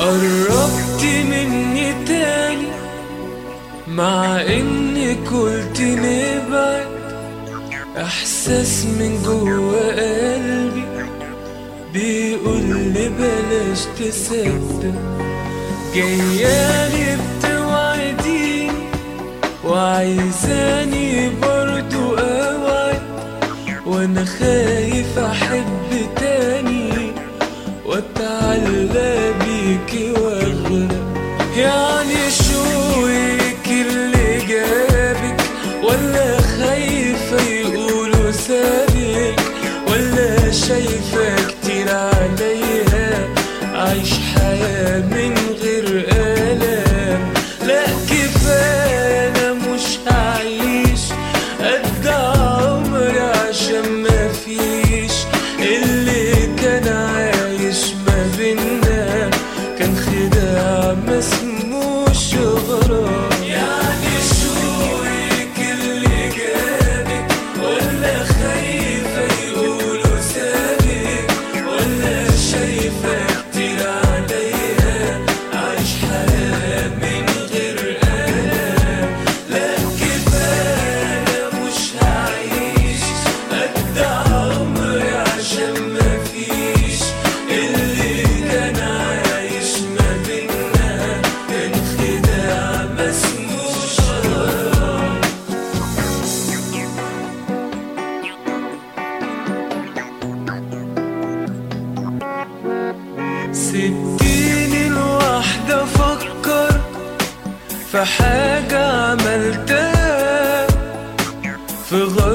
قربت مني تاني مع اني قلت نبعد احساس من جوا قلبي بيقول لي بلاش تصدق جايالي بتوعديني وعايزاني برضو اوعد وانا خايف احب تاني واتعلى بيكي واغرق يعني شويك اللي جابك ولا خايفة يقولوا سابك ولا شايفة كتير عليا عايش حياة من غير آلام لا كفاية أنا مش هعيش قد عمري عشان مفيش اللي كان عايش ما بينا كان خداع ما اسموش غرام يعني شويك اللي جابك ولا خايفة يقولوا سابك ولا شايفة كتير عليا عايش حياة من غير آلام لا كفاية أنا مش هعيش قد عمري عشان مفيش اللي كان عايش ما بينا كان خداع ما اسموش غرام ستيني الواحدة أفكر في حاجة عملتها في غرام